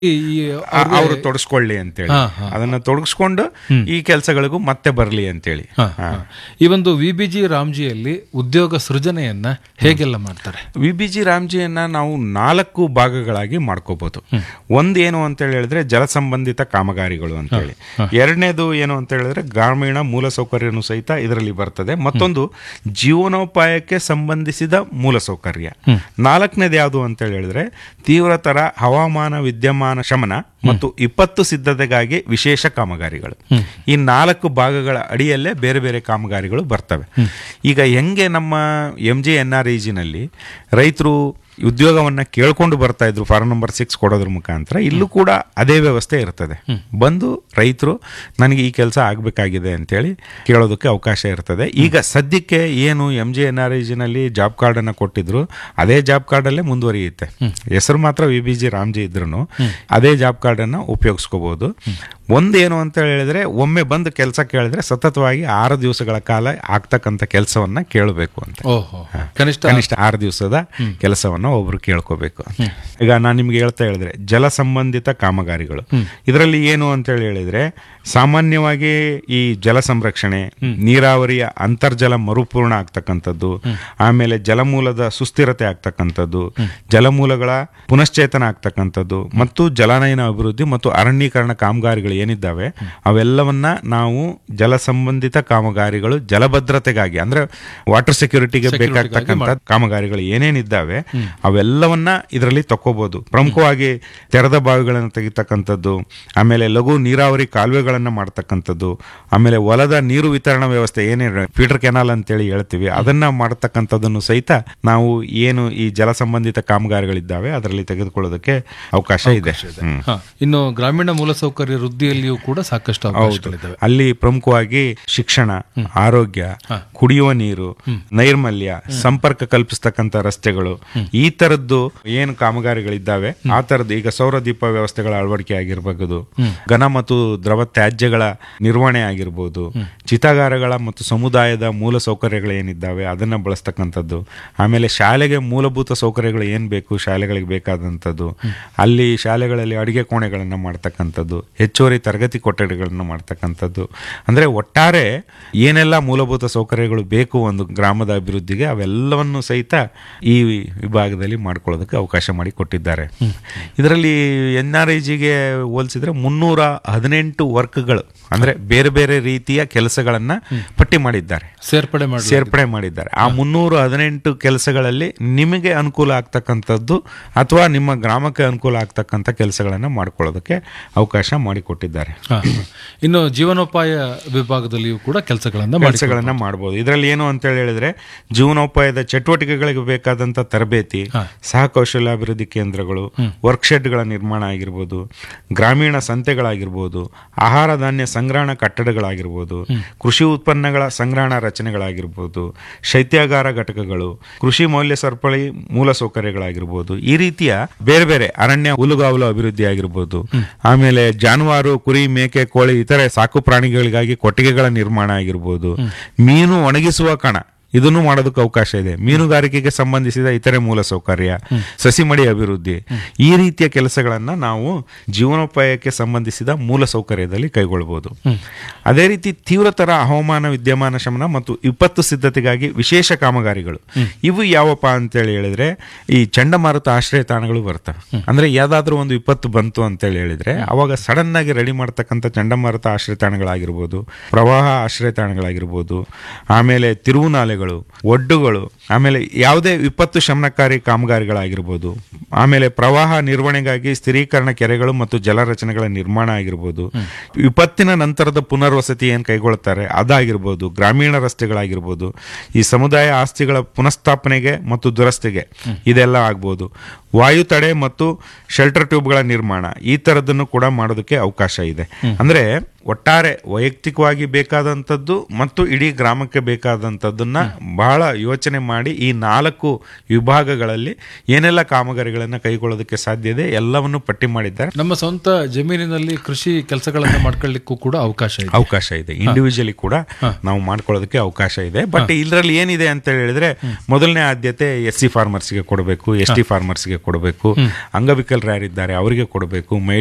ಈ ಈ ಅವ್ರಿಗೆ- ಅವರು ತೊಡಸ್ಕೊಳ್ಳಿ ಅಂತೇಳಿ ಹಾ, ಹಾ. ಅದನ್ನ ತೊಡಗಿಸ್ಕೊಂಡು ಈ ಕೆಲಸಗಳಿಗೂ ಮತ್ತೆ ಬರಲಿ ಅಂತೇಳಿ ಹ, ಹ. ಈ ಒಂದು ವಿ ಬಿ ಜಿ ರಾಮ್ಜಿಯಲ್ಲಿ ಉದ್ಯೋಗ ಸೃಜನೆಯನ್ನ ಹೇಗೆಲ್ಲ ಮಾಡ್ತಾರೆ ವಿ ಬಿ ಜಿ ರಾಮ್ಜಿಯನ್ನ ನಾವು ನಾಲ್ಕು ಭಾಗಗಳಾಗಿ ಮಾಡ್ಕೋಬಹುದು ಒಂದು ಏನು ಅಂತ ಹೇಳಿದ್ರೆ ಜಲ ಸಂಬಂಧಿತ ಕಾಮಗಾರಿಗಳು ಅಂತೇಳಿ ಎರಡನೇದು ಏನು ಅಂತ ಹೇಳಿದ್ರೆ ಗ್ರಾಮೀಣ ಮೂಲಸೌಕರ್ಯನೂ ಸಹಿತ ಇದರಲ್ಲಿ ಬರ್ತದೆ ಮತ್ತೊಂದು ಜೀವನೋಪಾಯಕ್ಕೆ ಸಂಬಂಧಿಸಿದ ಮೂಲಸೌಕರ್ಯ ನಾಲ್ಕನೇದು ಯಾವುದು ಅಂತ ಹೇಳಿದ್ರೆ ತೀವ್ರತರ ಹವಾಮಾನ ವಿದ್ಯಮಾನ ಶಮನ ಮತ್ತು ವಿಪತ್ತು ಸಿದ್ಧತೆಗಾಗಿ ವಿಶೇಷ ಕಾಮಗಾರಿಗಳು ಈ ನಾಲ್ಕು ಭಾಗಗಳ ಅಡಿಯಲ್ಲೇ ಬೇರೆ ಬೇರೆ ಕಾಮಗಾರಿಗಳು ಬರ್ತವೆ ಈಗ ಹೆಂಗೆ ನಮ್ಮ ಎಂ ಜೆ ಎನ್ ಆರ್ ನಲ್ಲಿ ರೈತರು ಉದ್ಯೋಗವನ್ನ ಕೇಳ್ಕೊಂಡು ಬರ್ತಾ ಇದ್ರು ಫಾರ್ಮ್ ನಂಬರ್ ಸಿಕ್ಸ್ ಕೊಡೋದ್ರ ಮುಖಾಂತರ ಇಲ್ಲೂ ಕೂಡ ಅದೇ ವ್ಯವಸ್ಥೆ ಇರ್ತದೆ ಬಂದು ರೈತರು ನನಗೆ ಈ ಕೆಲಸ ಆಗಬೇಕಾಗಿದೆ ಅಂತೇಳಿ ಕೇಳೋದಕ್ಕೆ ಅವಕಾಶ ಇರ್ತದೆ ಈಗ ಸದ್ಯಕ್ಕೆ ಏನು ಎಂ ಜೆ ಎನ್ ಆರ್ ನಲ್ಲಿ ಜಾಬ್ ಕಾರ್ಡ್ ಅನ್ನ ಕೊಟ್ಟಿದ್ರು ಅದೇ ಜಾಬ್ ಕಾರ್ಡ್ ಅಲ್ಲೇ ಮುಂದುವರಿಯುತ್ತೆ ಹೆಸರು ಮಾತ್ರ ವಿ ಬಿ ಜಿ ರಾಮ್ಜಿ ಇದ್ರು ಅದೇ ಜಾಬ್ ಕಾರ್ಡ್ ಅನ್ನ ಉಪಯೋಗಿಸ್ಕೋಬಹುದು ಒಂದೇನು ಅಂತ ಹೇಳಿದ್ರೆ ಒಮ್ಮೆ ಬಂದು ಕೆಲಸ ಕೇಳಿದ್ರೆ ಸತತವಾಗಿ ಆರು ದಿವಸಗಳ ಕಾಲ ಆಗ್ತಕ್ಕಂಥ ಕೆಲಸವನ್ನ ಕೇಳಬೇಕು ಅಂತ ಓಹೋ ಕನಿಷ್ಠ ಕನಿಷ್ಠ ಆರು ದಿವಸದ ಕೆಲಸವನ್ನ ಒಬ್ರು ಕೇಳ್ಕೋಬೇಕು ಈಗ ನಾನು ನಿಮ್ಗೆ ಹೇಳ್ತಾ ಹೇಳಿದ್ರೆ ಜಲ ಸಂಬಂಧಿತ ಕಾಮಗಾರಿಗಳು ಇದರಲ್ಲಿ ಏನು ಅಂತ ಹೇಳಿ ಹೇಳಿದ್ರೆ ಸಾಮಾನ್ಯವಾಗಿ ಈ ಜಲ ಸಂರಕ್ಷಣೆ ನೀರಾವರಿಯ ಅಂತರ್ಜಲ ಮರುಪೂರ್ಣ ಆಗ್ತಕ್ಕಂಥದ್ದು ಆಮೇಲೆ ಜಲಮೂಲದ ಸುಸ್ಥಿರತೆ ಆಗ್ತಕ್ಕಂಥದ್ದು ಜಲಮೂಲಗಳ ಪುನಶ್ಚೇತನ ಆಗ್ತಕ್ಕಂಥದ್ದು ಮತ್ತು ಜಲಾನಯನ ಅಭಿವೃದ್ಧಿ ಮತ್ತು ಅರಣ್ಯೀಕರಣ ಕಾಮಗಾರಿಗಳು ಏನಿದ್ದಾವೆ ಅವೆಲ್ಲವನ್ನ ನಾವು ಜಲ ಸಂಬಂಧಿತ ಕಾಮಗಾರಿಗಳು ಜಲಭದ್ರತೆಗಾಗಿ ಅಂದ್ರೆ ವಾಟರ್ ಸೆಕ್ಯೂರಿಟಿಗೆ ಬೇಕಾಗ್ತಕ್ಕಂಥ ಕಾಮಗಾರಿಗಳು ಏನೇನಿದ್ದಾವೆ ಅವೆಲ್ಲವನ್ನ ಇದರಲ್ಲಿ ತಕ್ಕೋಬಹುದು ಪ್ರಮುಖವಾಗಿ ತೆರೆದ ಬಾವಿಗಳನ್ನು ತೆಗಿತಕ್ಕಂಥದ್ದು ಆಮೇಲೆ ಲಘು ನೀರಾವರಿ ಕಾಲುವೆಗಳನ್ನ ಮಾಡ್ತಕ್ಕಂಥದ್ದು ಆಮೇಲೆ ಹೊಲದ ನೀರು ವಿತರಣಾ ವ್ಯವಸ್ಥೆ ಏನೇ ಫೀಡರ್ ಕೆನಾಲ್ ಅಂತೇಳಿ ಹೇಳ್ತೀವಿ ಅದನ್ನ ಮಾಡತಕ್ಕಂಥದ್ದನ್ನು ಸಹಿತ ನಾವು ಏನು ಈ ಜಲ ಸಂಬಂಧಿತ ಕಾಮಗಾರಿಗಳಿದ್ದಾವೆ ಅದರಲ್ಲಿ ತೆಗೆದುಕೊಳ್ಳೋದಕ್ಕೆ ಅವಕಾಶ ಇದೆ ಹ್ಮ್. ಹ. ಇನ್ನು ಗ್ರಾಮೀಣ ಮೂಲಸೌಕರ್ಯ ವೃದ್ಧಿಯಲ್ಲಿಯೂ ಕೂಡ ಸಾಕಷ್ಟು ಅವಕಾಶಗಳಿದ್ದಾವೆ ಅಲ್ಲಿ ಪ್ರಮುಖವಾಗಿ ಶಿಕ್ಷಣ ಆರೋಗ್ಯ ಕುಡಿಯುವ ನೀರು ನೈರ್ಮಲ್ಯ ಸಂಪರ್ಕ ಕಲ್ಪಿಸ್ತಕ್ಕಂಥ ರಸ್ತೆಗಳು ಈ ತರದ್ದು ಏನು ಕಾಮಗಾರಿಗಳಿದ್ದಾವೆ ಆ ತರದ್ದು ಈಗ ಸೌರ ದೀಪ ವ್ಯವಸ್ಥೆಗಳ ಅಳವಡಿಕೆ ಆಗಿರಬಹುದು ಘನ ಮತ್ತು ದ್ರವ ತ್ಯಾಜ್ಯಗಳ ನಿರ್ವಹಣೆ ಆಗಿರ್ಬೋದು ಚಿತಾಗಾರಗಳ ಮತ್ತು ಸಮುದಾಯದ ಮೂಲ ಸೌಕರ್ಯಗಳು ಏನಿದ್ದಾವೆ ಅದನ್ನ ಬಳಸ್ತಕ್ಕಂಥದ್ದು ಆಮೇಲೆ ಶಾಲೆಗೆ ಮೂಲಭೂತ ಸೌಕರ್ಯಗಳು ಏನ್ ಬೇಕು ಶಾಲೆಗಳಿಗೆ ಬೇಕಾದಂಥದ್ದು ಅಲ್ಲಿ ಶಾಲೆಗಳಲ್ಲಿ ಅಡಿಗೆ ಕೋಣೆಗಳನ್ನು ಮಾಡ್ತಕ್ಕಂಥದ್ದು ಹೆಚ್ಚುವರಿ ತರಗತಿ ಕೊಠಡಿಗಳನ್ನು ಮಾಡ್ತಕ್ಕಂಥದ್ದು ಅಂದ್ರೆ ಒಟ್ಟಾರೆ ಏನೆಲ್ಲ ಮೂಲಭೂತ ಸೌಕರ್ಯಗಳು ಬೇಕು ಒಂದು ಗ್ರಾಮದ ಅಭಿವೃದ್ಧಿಗೆ ಅವೆಲ್ಲವನ್ನು ಸಹಿತ ಈ ವಿಭಾಗದಲ್ಲಿ ಮಾಡ್ಕೊಳ್ಳೋದಕ್ಕೆ ಅವಕಾಶ ಮಾಡಿ ಕೊಟ್ಟಿದ್ದಾರೆ ಇದರಲ್ಲಿ ಎನ್ ಆರ್ ಐ ಜಿಗೆ ಹೋಲಿಸಿದ್ರೆ ಮುನ್ನೂರ ಹದಿನೆಂಟು ವರ್ಕ್ಗಳು ಅಂದ್ರೆ ಬೇರೆ ಬೇರೆ ರೀತಿಯ ಕೆಲಸಗಳನ್ನ ಪಟ್ಟಿ ಮಾಡಿದ್ದಾರೆ ಸೇರ್ಪಡೆ ಮಾಡಿ ಸೇರ್ಪಡೆ ಮಾಡಿದ್ದಾರೆ ಆ ಮುನ್ನೂರ ಹದಿನೆಂಟು ಕೆಲಸಗಳಲ್ಲಿ ನಿಮಗೆ ಅನುಕೂಲ ಆಗ್ತಕ್ಕಂಥದ್ದು ಅಥವಾ ನಿಮ್ಮ ಗ್ರಾಮಕ್ಕೆ ಅನುಕೂಲ ಆಗ್ತಕ್ಕಂಥ ಕೆಲಸಗಳನ್ನ ಮಾಡ್ಕೊಳ್ಳೋದಕ್ಕೆ ಅವಕಾಶ ಮಾಡಿಕೊಟ್ಟಿದ್ದಾರೆ ಹ, ಹ. ಇನ್ನು ಜೀವನೋಪಾಯ ವಿಭಾಗದಲ್ಲಿಯೂ ಕೂಡ ಕೆಲಸಗಳನ್ನ ಮಾಡಿ ಕೆಲಸಗಳನ್ನ ಮಾಡ್ಬೋದು ಇದರಲ್ಲಿ ಏನು ಅಂತ ಹೇಳಿದ್ರೆ ಜೀವನೋಪಾಯದ ಚಟುವಟಿಕೆಗಳಿಗೆ ಬೇಕಾದಂತ ತರಬೇತಿ ಸಹ ಕೌಶಲ್ಯಾಭಿವೃದ್ಧಿ ಕೇಂದ್ರಗಳು ವರ್ಕ್ಶೆಡ್ಗಳ ನಿರ್ಮಾಣ ಆಗಿರ್ಬೋದು ಗ್ರಾಮೀಣ ಸಂತೆಗಳಾಗಿರ್ಬೋದು ಆಹಾರ ಧಾನ್ಯ ಸಂಗ್ರಹಣ ಕಟ್ಟಡಗಳಾಗಿರ್ಬೋದು ಕೃಷಿ ಉತ್ಪನ್ನಗಳ ಸಂಗ್ರಹಣ ರಚನೆಗಳಾಗಿರ್ಬೋದು ಶೈತ್ಯಾಗಾರ ಘಟಕಗಳು ಕೃಷಿ ಮೌಲ್ಯ ಸರಪಳಿ ಮೂಲಸೌಕರ್ಯಗಳಾಗಿರ್ಬೋದು ಈ ರೀತಿಯ ಬೇರೆ ಬೇರೆ ಅರಣ್ಯ ಹುಲ್ಲುಗಾವಲು ಅಭಿವೃದ್ಧಿ ಆಗಿರ್ಬೋದು ಆಮೇಲೆ ಜಾನುವಾರು ಕುರಿ ಮೇಕೆ ಕೋಳಿ ಇತರೆ ಸಾಕು ಪ್ರಾಣಿಗಳಿಗಾಗಿ ಕೊಟ್ಟಿಗೆಗಳ ನಿರ್ಮಾಣ ಆಗಿರ್ಬೋದು ಮೀನು ಒಣಗಿಸುವ ಕಣ ಇದನ್ನು ಮಾಡೋದಕ್ಕೆ ಅವಕಾಶ ಇದೆ ಮೀನುಗಾರಿಕೆಗೆ ಸಂಬಂಧಿಸಿದ ಇತರೆ ಮೂಲಸೌಕರ್ಯ ಸಸಿಮಡಿ ಅಭಿವೃದ್ಧಿ ಈ ರೀತಿಯ ಕೆಲಸಗಳನ್ನ ನಾವು ಜೀವನೋಪಾಯಕ್ಕೆ ಸಂಬಂಧಿಸಿದ ಮೂಲಸೌಕರ್ಯದಲ್ಲಿ ಕೈಗೊಳ್ಳಬಹುದು ಅದೇ ರೀತಿ ತೀವ್ರತರ ಹವಾಮಾನ ವಿದ್ಯಮಾನ ಶಮನ ಮತ್ತು ವಿಪತ್ತು ಸಿದ್ಧತೆಗಾಗಿ ವಿಶೇಷ ಕಾಮಗಾರಿಗಳು ಇವು ಯಾವಪ್ಪ ಅಂತೇಳಿ ಹೇಳಿದ್ರೆ ಈ ಚಂಡಮಾರುತ ಆಶ್ರಯ ತಾಣಗಳು ಬರ್ತವೆ ಅಂದ್ರೆ ಯಾವ್ದಾದ್ರೂ ಒಂದು ವಿಪತ್ತು ಬಂತು ಅಂತೇಳಿ ಹೇಳಿದ್ರೆ ಅವಾಗ ಸಡನ್ ಆಗಿ ರೆಡಿ ಮಾಡ್ತಕ್ಕಂಥ ಚಂಡಮಾರುತ ಆಶ್ರಯ ತಾಣಗಳಾಗಿರ್ಬೋದು ಪ್ರವಾಹ ಆಶ್ರಯ ತಾಣಗಳಾಗಿರ್ಬೋದು ಆಮೇಲೆ ತಿರುವುನಾಲೆಗಳು ಒಡ್ಡುಗಳು ಆಮೇಲೆ ಯಾವುದೇ ವಿಪತ್ತು ಶಮನಕಾರಿ ಕಾಮಗಾರಿಗಳಾಗಿರ್ಬೋದು ಆಮೇಲೆ ಪ್ರವಾಹ ನಿರ್ವಹಣೆಗಾಗಿ ಸ್ಥಿರೀಕರಣ ಕೆರೆಗಳು ಮತ್ತು ಜಲರಚನೆಗಳ ನಿರ್ಮಾಣ ಆಗಿರ್ಬೋದು ವಿಪತ್ತಿನ ನಂತರದ ಪುನರ್ವಸತಿ ಏನ್ ಕೈಗೊಳ್ತಾರೆ ಅದಾಗಿರ್ಬೋದು ಗ್ರಾಮೀಣ ರಸ್ತೆಗಳಾಗಿರ್ಬೋದು ಈ ಸಮುದಾಯ ಆಸ್ತಿಗಳ ಪುನಃಸ್ಥಾಪನೆಗೆ ಮತ್ತು ದುರಸ್ತಿಗೆ ಇದೆಲ್ಲ ಆಗ್ಬೋದು ವಾಯು ತಡೆ ಮತ್ತು ಶೆಲ್ಟರ್ ಟ್ಯೂಬ್ಗಳ ನಿರ್ಮಾಣ ಈ ತರದನ್ನು ಕೂಡ ಮಾಡೋದಕ್ಕೆ ಅವಕಾಶ ಇದೆ ಅಂದ್ರೆ ಒಟ್ಟಾರೆ ವೈಯಕ್ತಿಕವಾಗಿ ಬೇಕಾದಂಥದ್ದು ಮತ್ತು ಇಡೀ ಗ್ರಾಮಕ್ಕೆ ಬೇಕಾದಂಥದ್ದನ್ನ ಬಹಳ ಯೋಚನೆ ಮಾಡಿ ಈ ನಾಲ್ಕು ವಿಭಾಗಗಳಲ್ಲಿ ಏನೆಲ್ಲ ಕಾಮಗಾರಿಗಳನ್ನು ಕೈಗೊಳ್ಳೋದಕ್ಕೆ ಸಾಧ್ಯ ಇದೆ ಎಲ್ಲವನ್ನು ಪಟ್ಟಿ ಮಾಡಿದ್ದಾರೆ ನಮ್ಮ ಸ್ವಂತ ಜಮೀನಿನಲ್ಲಿ ಕೃಷಿ ಕೆಲಸಗಳನ್ನ ಮಾಡ್ಕೊಳ್ಳಿಕ್ಕೂ ಕೂಡ ಅವಕಾಶ ಇದೆ ಅವಕಾಶ ಇದೆ ಇಂಡಿವಿಜುವಲಿ ಕೂಡ ನಾವು ಮಾಡ್ಕೊಳ್ಳೋದಕ್ಕೆ ಅವಕಾಶ ಇದೆ ಬಟ್ ಇದರಲ್ಲಿ ಏನಿದೆ ಅಂತ ಹೇಳಿದ್ರೆ ಮೊದಲನೇ ಆದ್ಯತೆ ಎಸ್ ಸಿ ಫಾರ್ಮರ್ಸ್ಗೆ ಕೊಡಬೇಕು ಎಸ್ ಟಿ ಫಾರ್ಮರ್ಸ್ಗೆ ಕೊಡಬೇಕು ಅಂಗವಿಕಲರು ಯಾರಿದ್ದಾರೆ ಅವರಿಗೆ ಕೊಡಬೇಕು